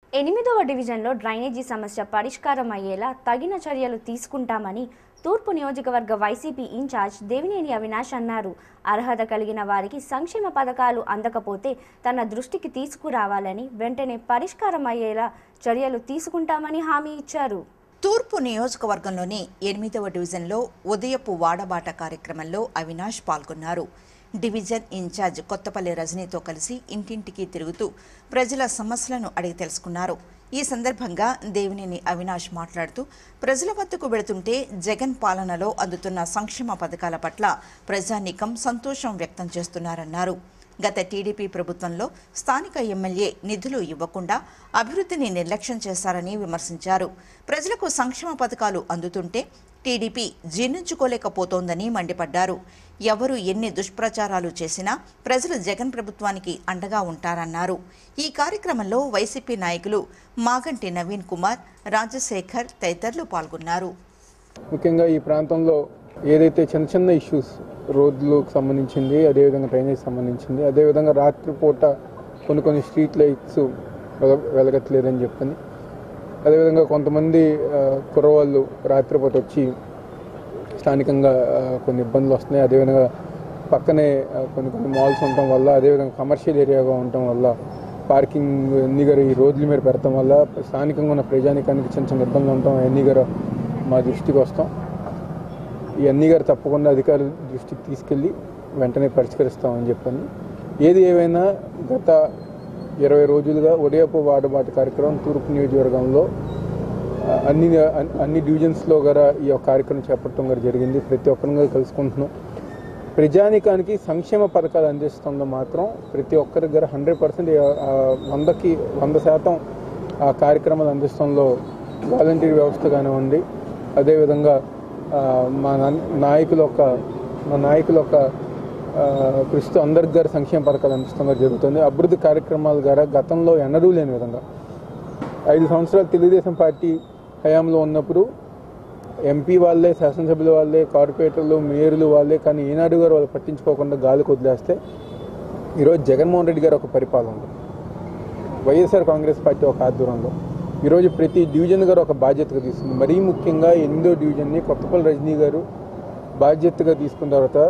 ఎనిమిదవ డివిజన్లో డ్రైనేజీ సమస్య పరిష్కారం అయ్యేలా తగిన చర్యలు తీసుకుంటామని తూర్పు నియోజకవర్గ వైసీపీ ఇన్ఛార్జ్ దేవినేని అవినాష్ అన్నారు అర్హత కలిగిన వారికి సంక్షేమ పథకాలు అందకపోతే తన దృష్టికి తీసుకురావాలని వెంటనే పరిష్కారం అయ్యేలా చర్యలు తీసుకుంటామని హామీ ఇచ్చారు తూర్పు నియోజకవర్గంలోని ఎనిమిదవ డివిజన్లో ఉదయపు వాడబాట కార్యక్రమంలో అవినాష్ పాల్గొన్నారు డివిజన్ ఇన్ఛార్జ్ కొత్తపల్లి రజనీతో కలిసి ఇంటింటికి తిరుగుతూ ప్రజల సమస్యలను అడిగి తెలుసుకున్నారు ఈ సందర్భంగా దేవినేని అవినాష్ మాట్లాడుతూ ప్రజల వద్దకు వెళుతుంటే జగన్ పాలనలో అందుతున్న సంక్షేమ పథకాల పట్ల ప్రజానీకం సంతోషం వ్యక్తం చేస్తున్నారన్నారు గత టీడీపీ ప్రభుత్వంలో స్థానిక ఎమ్మెల్యే నిధులు ఇవ్వకుండా అభివృద్ధిని నిర్లక్ష్యం చేశారని విమర్శించారు ప్రజలకు సంక్షేమ పథకాలు అందుతుంటే టీడీపీ జీర్ణించుకోలేకపోతోందని మండిపడ్డారు ఎవరు ఎన్ని దుష్ప్రచారాలు చేసినా ప్రజలు జగన్ ప్రభుత్వానికి అండగా ఉంటారన్నారు ఈ కార్యక్రమంలో వైసీపీ నాయకులు మాగంటి నవీన్ కుమార్ రాజశేఖర్ తదితరులు పాల్గొన్నారు ముఖ్యంగా ఈ ప్రాంతంలో ఏదైతే చిన్న చిన్న ఇష్యూస్ రోడ్లకు సంబంధించింది అదేవిధంగా డ్రైనేజ్ సంబంధించింది అదేవిధంగా రాత్రిపూట కొన్ని కొన్ని స్ట్రీట్ లైట్స్ వెల- వెలగట్లేదని చెప్పని అదేవిధంగా కొంతమంది ఆ, కుర్రవాళ్ళు రాత్రిపూట వచ్చి స్థానికంగా ఆ, కొన్ని ఇబ్బందులు వస్తున్నాయి అదేవిధంగా పక్కనే ఆ, కొన్ని కొన్ని మాల్స్ ఉండటం వల్ల అదేవిధంగా కమర్షియల్ ఏరియాగా ఉండటం వల్ల పార్కింగ్ ఎన్ని గారు ఈ రోడ్ల మీద పెడతాం వల్ల స్థానికంగా ఉన్న ప్రజానికానికి చిన్న చిన్న ఇబ్బందులు ఉండటం అన్ని గారు మా దృష్టికి వస్తాం ఈ అన్ని గారు తప్పకుండా అధికారుల దృష్టికి తీసుకెళ్ళి వెంటనే పరిష్కరిస్తామని చెప్పని ఏది ఏమైనా గత ఇరవై రోజులుగా ఉదయపు వాడబాటు కార్యక్రమం తూర్పు నియోజకవర్గంలో ఆ, అన్ని అన్ని- అన్ని డివిజన్స్లో గల ఈ యొక్క కార్యక్రమం చేపట్టడం గారు జరిగింది ప్రతి ఒక్కరిగా కలుసుకుంటున్నాం ప్రజానికానికి సంక్షేమ పథకాలు అందిస్తుందో మాత్రం ప్రతి ఒక్కరి దగ్గర హండ్రెడ్ పర్సెంట్ వందకి వంద శాతం ఆ కార్యక్రమాలు అందిస్తంలో వాలంటీర్ వ్యవస్థ కానివ్వండి అదేవిధంగా ఆ, మా నా- నాయకుల యొక్క మా నాయకుల యొక్క ఆ, కృషితో అందరికి గారు సంక్షేమ పథకాలు అందిస్తాం గారు జరుగుతుంది అభివృద్ధి కార్యక్రమాల ద్వారా గతంలో ఎన్నడూ లేని విధంగా ఐదు సంవత్సరాలు తెలుగుదేశం పార్టీ హయాంలో ఉన్నప్పుడు ఎంపీ వాళ్ళే శాసనసభ్యుల వాళ్ళే కార్పొరేటర్లు మేయర్లు వాళ్ళే కానీ ఈనాడు గారు వాళ్ళు పట్టించుకోకుండా గాలికి వదిలేస్తే ఈరోజు జగన్మోహన్ రెడ్డి గారు ఒక పరిపాలనలో వైఎస్ఆర్ కాంగ్రెస్ పార్టీ ఒక ఆధ్వర్యంలో ఈరోజు ప్రతి డివిజన్ గారు ఒక బాధ్యతగా తీసుకుంది మరీ ముఖ్యంగా ఎనిమిదో డివిజన్ని కొత్తపల్లి రజనీ గారు బాధ్యతగా తీసుకున్న తర్వాత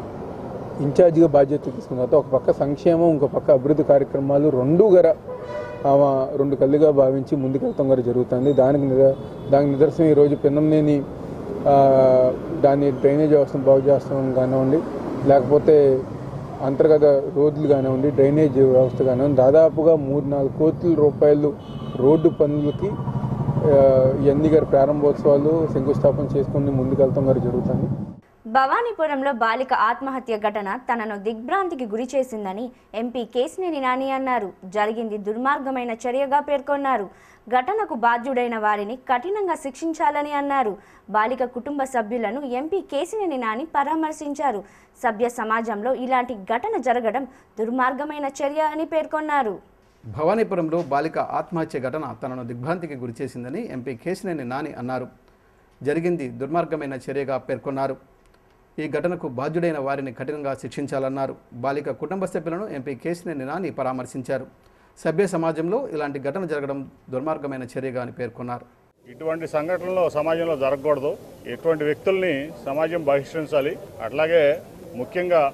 ఇన్ఛార్జిగా బాధ్యత తీసుకున్న తర్వాత ఒక పక్క సంక్షేమం ఇంకో పక్క అభివృద్ధి కార్యక్రమాలు రెండు గర ఆమె రెండు కళ్ళుగా భావించి ముందుకెళ్తాం గారు జరుగుతుంది దానికి నిద- దానికి నిదర్శనం ఈరోజు పిన్నంనేని ఆ, దాన్ని డ్రైనేజ్ వ్యవస్థను బాగు చేస్తాం కానివ్వండి లేకపోతే అంతర్గత రోడ్లు కానివ్వండి డ్రైనేజ్ వ్యవస్థ కానివ్వండి దాదాపుగా మూడు నాలుగు కోట్ల రూపాయలు రోడ్డు పనులకి ఆ, ఇవన్నీ గారి ప్రారంభోత్సవాలు శంకుస్థాపన చేసుకుని ముందుకెళ్తాం గారు జరుగుతుంది భవానీపురంలో బాలిక ఆత్మహత్య ఘటన తనను దిగ్భ్రాంతికి గురి చేసిందని ఎంపీ కేసినేని నాని అన్నారు జరిగింది దుర్మార్గమైన చర్యగా పేర్కొన్నారు ఘటనకు బాధ్యుడైన వారిని కఠినంగా శిక్షించాలని అన్నారు బాలిక కుటుంబ సభ్యులను ఎంపీ కేసినేని నాని పరామర్శించారు సభ్య సమాజంలో ఇలాంటి ఘటన జరగడం దుర్మార్గమైన చర్య అని పేర్కొన్నారు భవానీపురంలో బాలిక ఆత్మహత్య ఘటన తనను దిగ్భ్రాంతికి గురిచేసిందని ఎంపీ కేశినేని నాని అన్నారు జరిగింది దుర్మార్గమైన చర్యగా పేర్కొన్నారు ఈ ఘటనకు బాధ్యుడైన వారిని కఠినంగా శిక్షించాలన్నారు బాలిక కుటుంబ సభ్యులను ఎంపీ కేశినేని నాని పరామర్శించారు సభ్య సమాజంలో ఇలాంటి ఘటన జరగడం దుర్మార్గమైన చర్యగా అని పేర్కొన్నారు ఇటువంటి సంఘటనలు సమాజంలో జరగకూడదు ఇటువంటి వ్యక్తుల్ని సమాజం బహిష్కరించాలి అట్లాగే ముఖ్యంగా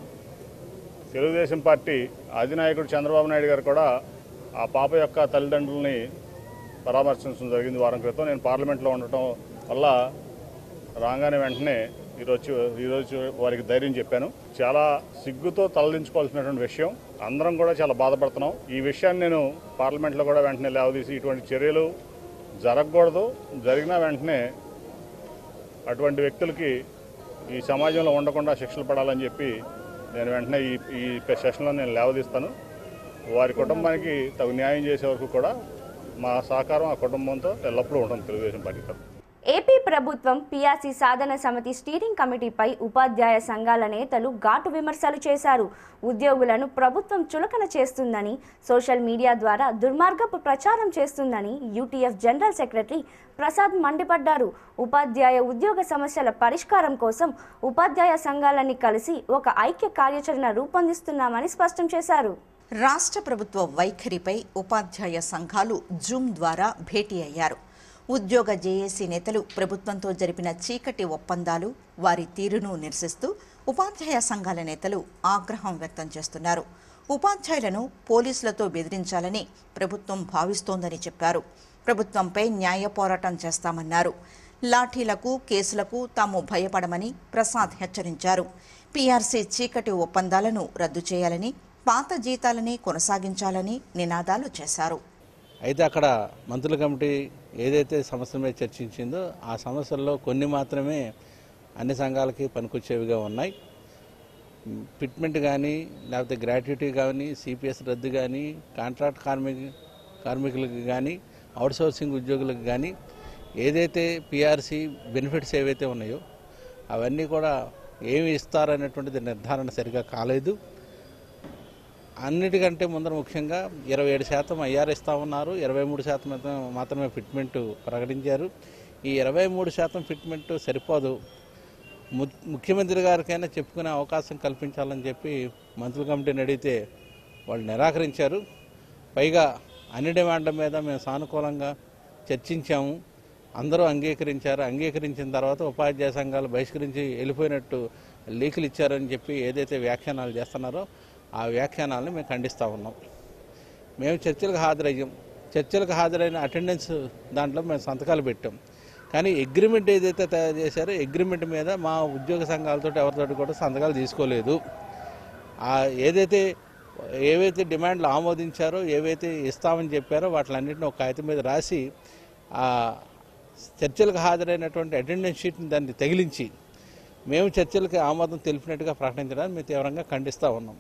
తెలుగుదేశం పార్టీ అధినాయకుడు చంద్రబాబు నాయుడు గారు కూడా ఆ పాప యొక్క తల్లిదండ్రుల్ని పరామర్శించడం జరిగింది వారం క్రితం నేను పార్లమెంట్లో ఉండటం వల్ల రాగానే వెంటనే ఈరోజు ఈరోజు వారికి ధైర్యం చెప్పాను చాలా సిగ్గుతో తలదించుకోవాల్సినటువంటి విషయం అందరం కూడా చాలా బాధపడుతున్నాం ఈ విషయాన్ని నేను పార్లమెంట్లో కూడా వెంటనే లేవదీసి ఇటువంటి చర్యలు జరగకూడదు జరిగిన వెంటనే అటువంటి వ్యక్తులకి ఈ సమాజంలో ఉండకుండా శిక్షలు పడాలని చెప్పి నేను వెంటనే ఈ ఈ సెషన్లో నేను లేవదీస్తాను వారి కుటుంబానికి తగు న్యాయం చేసే వరకు కూడా మా సహకారం ఆ కుటుంబంతో ఎల్లప్పుడూ ఉంటుంది తెలుగుదేశం పార్టీ తరఫున ఏపీ ప్రభుత్వం పిఆర్సీ సాధన సమితి స్టీరింగ్ కమిటీపై ఉపాధ్యాయ సంఘాల నేతలు ఘాటు విమర్శలు చేశారు ఉద్యోగులను ప్రభుత్వం చులకన చేస్తుందని సోషల్ మీడియా ద్వారా దుర్మార్గపు ప్రచారం చేస్తుందని యూటీఎఫ్ జనరల్ సెక్రటరీ ప్రసాద్ మండిపడ్డారు ఉపాధ్యాయ ఉద్యోగ సమస్యల పరిష్కారం కోసం ఉపాధ్యాయ సంఘాలన్నీ కలిసి ఒక ఐక్య కార్యాచరణ రూపొందిస్తున్నామని స్పష్టం చేశారు రాష్ట్ర ప్రభుత్వ వైఖరిపై ఉపాధ్యాయ సంఘాలు జూమ్ ద్వారా భేటీ అయ్యారు ఉద్యోగ జేఏసీ నేతలు ప్రభుత్వంతో జరిపిన చీకటి ఒప్పందాలు వారి తీరును నిరసిస్తూ ఉపాధ్యాయ సంఘాల నేతలు ఆగ్రహం వ్యక్తం చేస్తున్నారు ఉపాధ్యాయులను పోలీసులతో బెదిరించాలని ప్రభుత్వం భావిస్తోందని చెప్పారు ప్రభుత్వంపై న్యాయ పోరాటం చేస్తామన్నారు లాఠీలకు కేసులకు తాము భయపడమని ప్రసాద్ హెచ్చరించారు పీఆర్సీ చీకటి ఒప్పందాలను రద్దు చేయాలని పాత జీతాలని కొనసాగించాలని నినాదాలు చేశారు అయితే అక్కడ మంత్రుల కమిటీ ఏదైతే సమస్యల మీద చర్చించిందో ఆ సమస్యల్లో కొన్ని మాత్రమే అన్ని సంఘాలకి పనికొచ్చేవిగా ఉన్నాయి ఫిట్మెంట్ కానీ లేకపోతే గ్రాట్యుటీ కానీ సిపిఎస్ రద్దు కానీ కాంట్రాక్ట్ కార్మిక కార్మికులకు కానీ అవుట్సోర్సింగ్ ఉద్యోగులకు కానీ ఏదైతే పిఆర్సీ బెనిఫిట్స్ ఏవైతే ఉన్నాయో అవన్నీ కూడా ఏమి ఇస్తారనేటువంటిది నిర్ధారణ సరిగా కాలేదు అన్నిటికంటే ముందర ముఖ్యంగా ఇరవై ఏడు శాతం ఐఆర్ ఇస్తా ఉన్నారు ఇరవై మూడు శాతం మాత్రం- మాత్రమే ఫిట్మెంట్ ప్రకటించారు ఈ ఇరవై మూడు శాతం ఫిట్మెంట్ సరిపోదు ము- ముఖ్యమంత్రి గారికైనా చెప్పుకునే అవకాశం కల్పించాలని చెప్పి మంత్రుల కమిటీని అడిగితే వాళ్ళు నిరాకరించారు పైగా అన్ని డిమాండ్ల మీద మేము సానుకూలంగా చర్చించాము అందరూ అంగీకరించారు అంగీకరించిన తర్వాత ఉపాధ్యాయ సంఘాలు బహిష్కరించి వెళ్ళిపోయినట్టు లీకులు ఇచ్చారని చెప్పి ఏదైతే వ్యాఖ్యానాలు చేస్తున్నారో ఆ వ్యాఖ్యానాలను మేము ఖండిస్తూ ఉన్నాం మేము చర్చలకు హాజరయ్యాం చర్చలకు హాజరైన అటెండెన్స్ దాంట్లో మేము సంతకాలు పెట్టాం కానీ అగ్రిమెంట్ ఏదైతే తయారు చేశారో అగ్రిమెంట్ మీద మా ఉద్యోగ సంఘాలతో ఎవరితోటి కూడా సంతకాలు తీసుకోలేదు ఆ ఏదైతే ఏవైతే డిమాండ్లు ఆమోదించారో ఏవైతే ఇస్తామని చెప్పారో వాటిలన్నింటినీ ఒక కాగితం మీద రాసి ఆ చర్చలకు హాజరైనటువంటి అటెండెన్స్ షీట్ని దాన్ని తగిలించి మేము చర్చలకు ఆమోదం తెలిపినట్టుగా ప్రకటించడానికి మేము తీవ్రంగా ఖండిస్తూ ఉన్నాం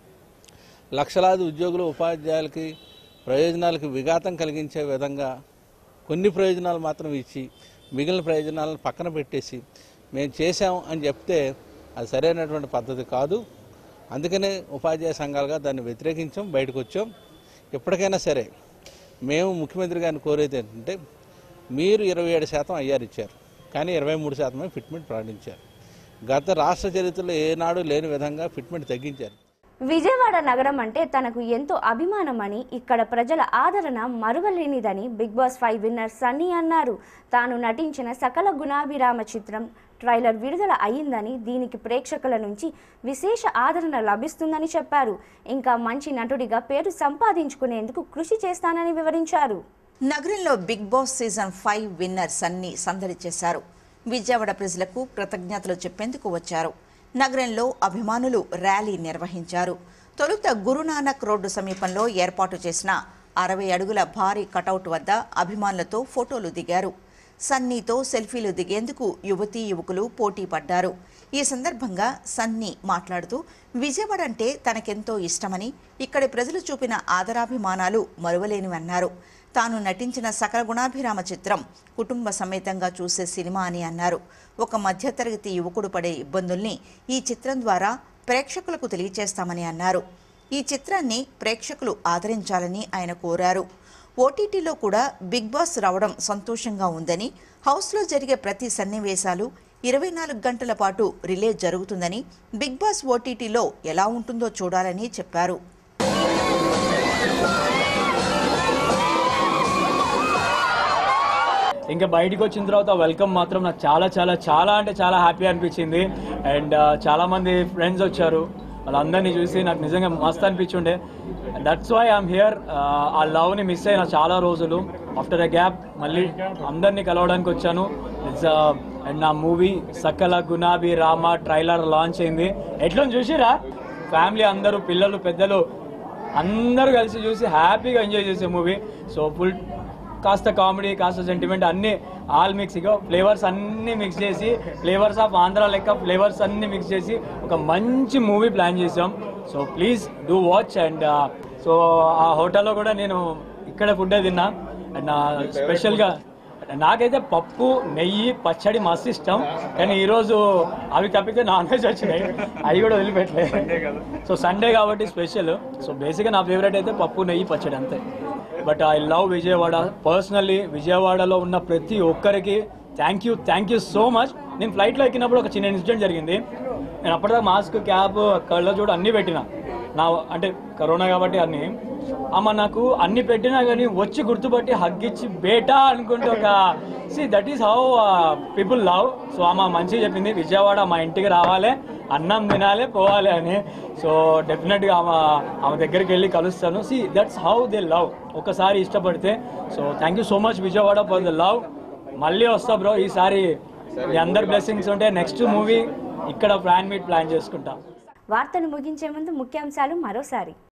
లక్షలాది ఉద్యోగులు ఉపాధ్యాయులకి ప్రయోజనాలకు విఘాతం కలిగించే విధంగా కొన్ని ప్రయోజనాలు మాత్రం ఇచ్చి మిగిలిన ప్రయోజనాలను పక్కన పెట్టేసి మేము చేశాం అని చెప్తే అది సరైనటువంటి పద్ధతి కాదు అందుకనే ఉపాధ్యాయ సంఘాలుగా దాన్ని వ్యతిరేకించాం బయటకు వచ్చాం ఎప్పటికైనా సరే మేము ముఖ్యమంత్రి గారిని కోరేది ఏంటంటే మీరు ఇరవై ఏడు శాతం ఐఆర్ ఇచ్చారు కానీ ఇరవై మూడు శాతమే ఫిట్మెంట్ ప్రకటించారు గత రాష్ట్ర చరిత్రలో ఏనాడు లేని విధంగా ఫిట్మెంట్ తగ్గించారు విజయవాడ నగరం అంటే తనకు ఎంతో అభిమానమని ఇక్కడ ప్రజల ఆదరణ మరువలేనిదని Big Boss five winner Sunny అన్నారు తాను నటించిన సకల గుణాభిరామ చిత్రం ట్రైలర్ విడుదల అయిందని దీనికి ప్రేక్షకుల నుంచి విశేష ఆదరణ లభిస్తుందని చెప్పారు ఇంకా మంచి నటుడిగా పేరు సంపాదించుకునేందుకు కృషి చేస్తానని వివరించారు నగరంలో Big Boss season five winners అన్ని సందడి చేశారు విజయవాడ ప్రజలకు కృతజ్ఞతలు చెప్పేందుకు వచ్చారు నగరంలో అభిమానులు ర్యాలీ నిర్వహించారు తొలుత గురునానక్ రోడ్డు సమీపంలో ఏర్పాటు చేసిన అరవై అడుగుల భారీ కటౌట్ వద్ద అభిమానులతో ఫోటోలు దిగారు సన్నీతో సెల్ఫీలు దిగేందుకు యువతీ యువకులు పోటీ పడ్డారు ఈ సందర్భంగా సన్నీ మాట్లాడుతూ విజయవాడ అంటే తనకెంతో ఇష్టమని ఇక్కడి ప్రజలు చూపిన ఆదరాభిమానాలు మరువలేనివన్నారు తాను నటించిన సకల గుణాభిరామ చిత్రం కుటుంబ సమేతంగా చూసే సినిమా అని అన్నారు ఒక మధ్యతరగతి యువకుడు పడే ఇబ్బందుల్ని ఈ చిత్రం ద్వారా ప్రేక్షకులకు తెలియచేస్తామని అన్నారు ఈ చిత్రాన్ని ప్రేక్షకులు ఆదరించాలని ఆయన కోరారు ఓటీటీలో కూడా బిగ్ బాస్ రావడం సంతోషంగా ఉందని హౌస్లో జరిగే ప్రతి సన్నివేశాలు ఇరవై నాలుగు గంటల పాటు రిలే జరుగుతుందని బిగ్ బాస్ ఓటీటీలో ఎలా ఉంటుందో చూడాలని చెప్పారు ఇంకా బయటికి వచ్చిన తర్వాత వెల్కమ్ మాత్రం నాకు చాలా చాలా చాలా అంటే చాలా హ్యాపీ అనిపించింది అండ్ చాలా మంది ఫ్రెండ్స్ వచ్చారు వాళ్ళందరినీ చూసి నాకు నిజంగా మస్త్ అనిపించుండే దట్స్ వై ఐఎమ్ హియర్ ఆ లవ్ని మిస్ అయిన చాలా రోజులు ఆఫ్టర్ ఎ గ్యాప్ మళ్ళీ అందరినీ కలవడానికి వచ్చాను ఇట్స్ అండ్ నా మూవీ సకల గులాబీ రామ ట్రైలర్ లాంచ్ అయింది ఎట్లా చూసిరా ఫ్యామిలీ అందరూ పిల్లలు పెద్దలు అందరూ కలిసి చూసి హ్యాపీగా ఎంజాయ్ చేసే మూవీ సో ఫుల్ కాస్త కామెడీ కాస్త సెంటిమెంట్ అన్ని ఆల్ మిక్స్ ఇక ఫ్లేవర్స్ అన్ని మిక్స్ చేసి ఫ్లేవర్స్ ఆఫ్ ఆంధ్ర లెక్క ఫ్లేవర్స్ అన్ని మిక్స్ చేసి ఒక మంచి మూవీ ప్లాన్ చేసాం so please do watch and so ఆ హోటల్లో కూడా నేను ఇక్కడ ఫుడ్ తిన్నా అండ్ స్పెషల్గా నాకైతే పప్పు నెయ్యి పచ్చడి మస్తు ఇష్టం కానీ ఈరోజు అవి తప్పితే నాన్ వెజ్ వచ్చినాయి అవి కూడా వదిలిపెట్టలేదు సో సండే కాబట్టి స్పెషల్ సో బేసిక్గా నా ఫేవరెట్ అయితే పప్పు నెయ్యి పచ్చడి అంతే but I love Vijayawada personally విజయవాడలో ఉన్న ప్రతి ఒక్కరికి thank you thank you so much నేను ఫ్లైట్లో ఎక్కినప్పుడు ఒక చిన్న ఇన్సిడెంట్ జరిగింది నేను అప్పటిదాకా మాస్క్ క్యాబ్ కళ్ళ చూడు అన్నీ పెట్టిన నా అంటే కరోనా కాబట్టి అన్ని ఆమె నాకు అన్ని పెట్టినా కానీ వచ్చి గుర్తుపట్టి హగ్గిచ్చి బేటా అనుకుంటే ఒక see that is how people love so ఆమె మంచిగా చెప్పింది విజయవాడ మా ఇంటికి రావాలి అన్నం తినాలి పోవాలి అని సో డెఫినెట్గా ఆమె ఆమె దగ్గరికి వెళ్ళి కలుస్తాను see that's how they love ఒకసారి ఇష్టపడితే so thank you so much Vijayawada for the love మళ్ళీ వస్తా బ్రో ఈసారి మీ అందరి బ్లెస్సింగ్స్ ఉంటే నెక్స్ట్ మూవీ ఇక్కడ ప్లాన్ మీట్ ప్లాన్ చేసుకుంటా వార్తను ముగించే ముందు ముఖ్యాంశాలు మరోసారి